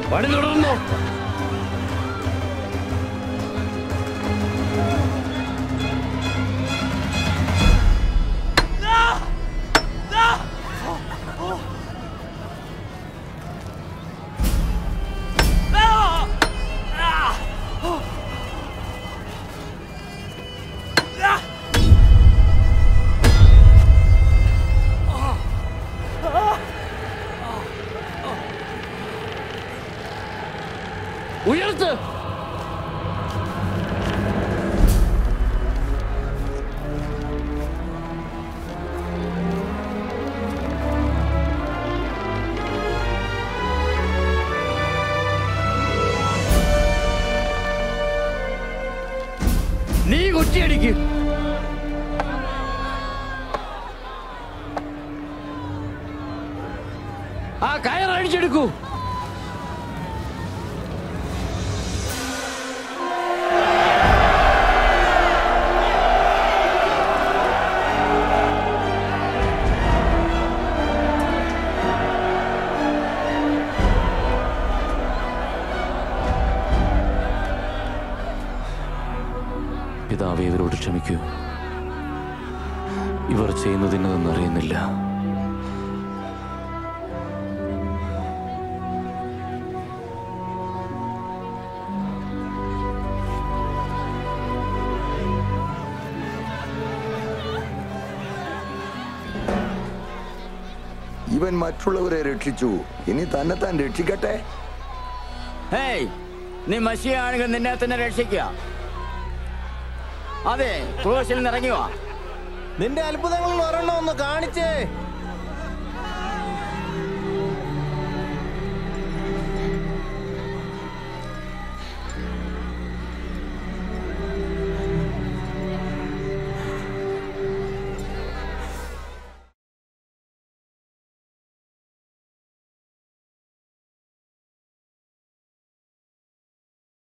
പണി തുടർന്നോ ഉയർത്ത് നീ കുറ്റിയടിക്ക് ആ കയറടിച്ചെടുക്കൂ പിതാവ് ഇവരോട് ക്ഷമിക്കൂ ഇവർ ചെയ്യുന്നതിനൊന്നും അറിയുന്നില്ല ഇവൻ മറ്റുള്ളവരെ രക്ഷിച്ചു ഇനി തന്നെ താൻ രക്ഷിക്കട്ടെ ഹേയ് നീ മഷിയാണെങ്കിൽ നിന്നെ തന്നെ രക്ഷിക്കുക അതെ ക്രൂശിൽ നിന്ന് ഇറങ്ങി വാ നിന്റെ അത്ഭുതങ്ങളിൽ ഒരെണ്ണം ഒന്ന് കാണിച്ചേ